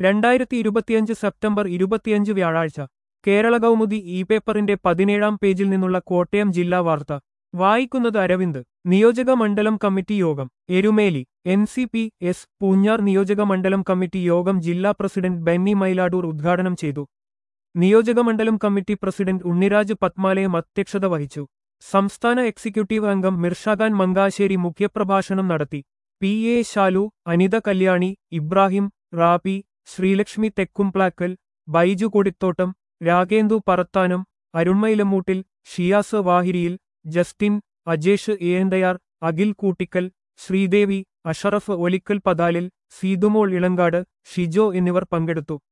രണ്ടായിരത്തി ഇരുപത്തിയഞ്ച് സെപ്റ്റംബർ ഇരുപത്തിയഞ്ച് വ്യാഴാഴ്ച കേരള കൗമുദി ഇ പേപ്പറിന്റെ പതിനേഴാം പേജിൽ നിന്നുള്ള കോട്ടയം ജില്ലാ വാർത്ത വായിക്കുന്നത് അരവിന്ദ് നിയോജക മണ്ഡലം കമ്മിറ്റി യോഗം Erumeli N C P S Poonjar നിയോജക മണ്ഡലം കമ്മിറ്റി യോഗം ജില്ലാ പ്രസിഡന്റ് ബെന്നി മൈലാടൂർ ഉദ്ഘാടനം ചെയ്തു നിയോജക മണ്ഡലം കമ്മിറ്റി പ്രസിഡന്റ് ഉണ്ണിരാജ് പത്മാലയം അധ്യക്ഷത വഹിച്ചു സംസ്ഥാന എക്സിക്യൂട്ടീവ് അംഗം മിർഷാഖാൻ മങ്കാശ്ശേരി മുഖ്യപ്രഭാഷണം നടത്തി പി എ ശാലു അനിത കല്യാണി ഇബ്രാഹിം റാബി ശ്രീലക്ഷ്മി തെക്കുംപ്ലാക്കൽ ബൈജു കൊടിത്തോട്ടം രാഗേന്ദു പറത്താനം അരുൺമയിലമൂട്ടിൽ ഷിയാസ് വാഹിരിയിൽ ജസ്റ്റിൻ അജേഷ് ഏന്തയാർ അഖിൽ കൂട്ടിക്കൽ ശ്രീദേവി അഷറഫ് ഒലിക്കൽ പതാലിൽ സീതുമോൾ ഇളങ്കാട് ഷിജോ എന്നിവർ പങ്കെടുത്തു